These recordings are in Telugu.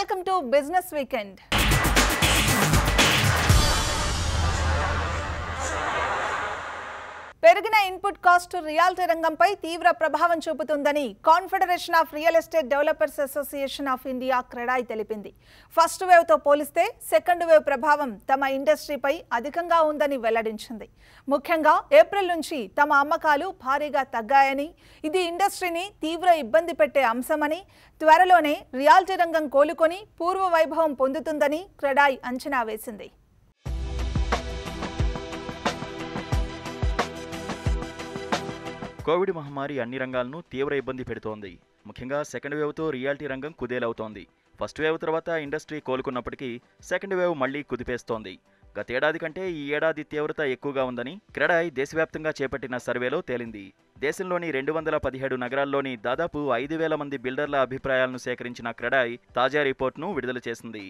వెల్కమ్ టు బిజినెస్ వీకెండ్ పెరిగిన ఇన్పుట్ కాస్ట్ రియాలిటీ రంగంపై తీవ్ర ప్రభావం చూపుతుందని confederation of real estate developers association of India CREDAI తెలిపింది ఫస్ట్ వేవ్తో పోలిస్తే సెకండ్ వేవ్ ప్రభావం తమ ఇండస్ట్రీపై అధికంగా ఉందని వెల్లడించింది ముఖ్యంగా ఏప్రిల్ నుంచి తమ అమ్మకాలు భారీగా తగ్గాయని ఇది ఇండస్ట్రీని తీవ్ర ఇబ్బంది పెట్టే అంశమని త్వరలోనే రియాలిటీ రంగం కోలుకొని పూర్వ వైభవం పొందుతుందని క్రెడాయ్ అంచనా వేసింది కోవిడ్ మహమ్మారి అన్ని రంగాలను తీవ్ర ఇబ్బంది పెడుతోంది ముఖ్యంగా సెకండ్ వేవ్తో రియాలిటీ రంగం కుదేలవుతోంది ఫస్ట్ వేవ్ తర్వాత ఇండస్ట్రీ కోలుకున్నప్పటికీ సెకండ్ వేవ్ మళ్లీ కుదిపేస్తోంది గతేడాది కంటే ఈ ఏడాది తీవ్రత ఎక్కువగా ఉందని క్రెడాయ్ దేశవ్యాప్తంగా చేపట్టిన సర్వేలో తేలింది దేశంలోని రెండు వందల పదిహేడు నగరాల్లోని దాదాపు ఐదు వేల మంది బిల్డర్ల అభిప్రాయాలను సేకరించిన క్రెడాయ్ తాజా రిపోర్ట్ను విడుదల చేసింది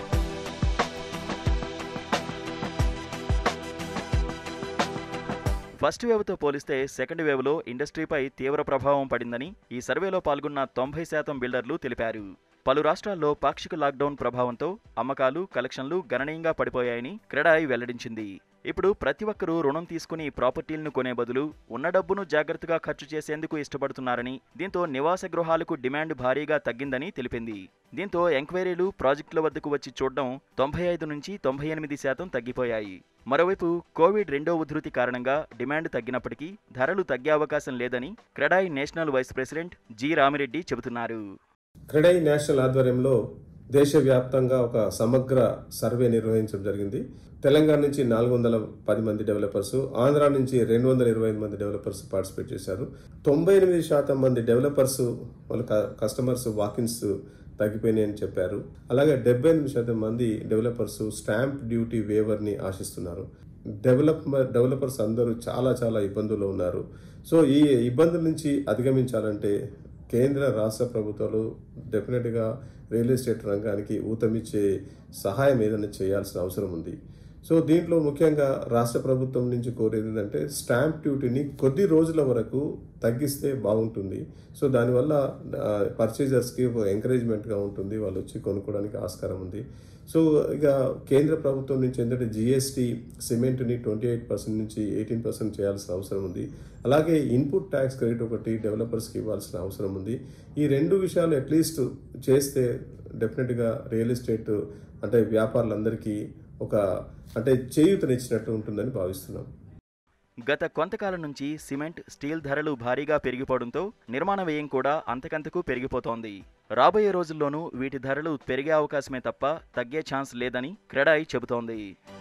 ఫస్ట్ వేవ్తో పోలిస్తే సెకండ్ వేవ్లో ఇండస్ట్రీపై తీవ్ర ప్రభావం పడిందని ఈ సర్వేలో పాల్గొన్న తొంభై శాతం బిల్డర్లు తెలిపారు పలు రాష్ట్రాల్లో పాక్షిక లాక్డౌన్ ప్రభావంతో అమ్మకాలు కలెక్షన్లు గణనీయంగా పడిపోయాయని క్రెడాయ్ వెల్లడించింది ఇప్పుడు ప్రతి ఒక్కరూ రుణం తీసుకుని ప్రాపర్టీలను కొనే బదులు ఉన్న డబ్బును జాగ్రత్తగా ఖర్చు చేసేందుకు ఇష్టపడుతున్నారని దీంతో నివాస గృహాలకు డిమాండ్ భారీగా తగ్గిందని తెలిపింది దీంతో ఎంక్వైరీలు ప్రాజెక్టుల వద్దకు వచ్చి చూడడం తొంభై ఐదు నుంచి తొంభై ఎనిమిది శాతం తగ్గిపోయాయి మరోవైపు కోవిడ్ రెండో ఉధృతి కారణంగా డిమాండ్ తగ్గినప్పటికీ ధరలు తగ్గే అవకాశం లేదని CREDAI national vice president G Ramireddy చెబుతున్నారు క్రెడై నేషనల్ ఆధ్వర్యంలో దేశవ్యాప్తంగా ఒక సమగ్ర సర్వే నిర్వహించడం జరిగింది తెలంగాణ నుంచి నాలుగు వందల పది మంది డెవలపర్స్ ఆంధ్ర నుంచి రెండు వందల ఇరవై ఐదు మంది డెవలపర్స్ పార్టిసిపేట్ చేశారు తొంభై ఎనిమిది శాతం మంది డెవలపర్స్ వాళ్ళ కస్టమర్స్ వాకిన్స్ తగ్గిపోయినాయని చెప్పారు అలాగే డెబ్బై ఎనిమిది శాతం మంది డెవలపర్స్ స్టాంప్ డ్యూటీ వేవర్ని ఆశిస్తున్నారు డెవలప్ డెవలపర్స్ అందరూ చాలా చాలా ఇబ్బందుల్లో ఉన్నారు సో ఈ ఇబ్బందుల నుంచి అధిగమించాలంటే కేంద్ర రాష్ట్ర ప్రభుత్వాలు డెఫినెట్గా రియల్ ఎస్టేట్ రంగానికి ఊతమిచ్చే సహాయం ఏదైనా చేయాల్సిన అవసరం ఉంది సో దీంట్లో ముఖ్యంగా రాష్ట్ర ప్రభుత్వం నుంచి కోరేది ఏంటంటే స్టాంప్ డ్యూటీని కొద్ది రోజుల వరకు తగ్గిస్తే బాగుంటుంది సో దానివల్ల పర్చేజర్స్కి ఒక ఎంకరేజ్మెంట్గా ఉంటుంది వాళ్ళు వచ్చి కొనుక్కోవడానికి ఆస్కారం ఉంది సో ఇక కేంద్ర ప్రభుత్వం నుంచి ఏంటంటే జిఎస్టీ సిమెంట్ని ట్వంటీ ఎయిట్ పర్సెంట్ నుంచి ఎయిటీన్ పర్సెంట్ చేయాల్సిన అవసరం ఉంది అలాగే ఇన్పుట్ ట్యాక్స్ క్రెడిట్ ఒకటి డెవలపర్స్కి ఇవ్వాల్సిన అవసరం ఉంది ఈ రెండు విషయాలు అట్లీస్ట్ చేస్తే డెఫినెట్గా రియల్ ఎస్టేట్ అంటే వ్యాపారులందరికీ ఒక అంటే చేయూతనిచ్చినట్టు ఉంటుందని భావిస్తున్నాం గత కొంతకాలం నుంచి సిమెంట్ స్టీల్ ధరలు భారీగా పెరిగిపోవడంతో నిర్మాణ వ్యయం కూడా అంతకంతకు పెరిగిపోతోంది రాబోయే రోజుల్లోనూ వీటి ధరలు పెరిగే అవకాశమే తప్ప తగ్గే ఛాన్స్ లేదని క్రెడాయ్ చెబుతోంది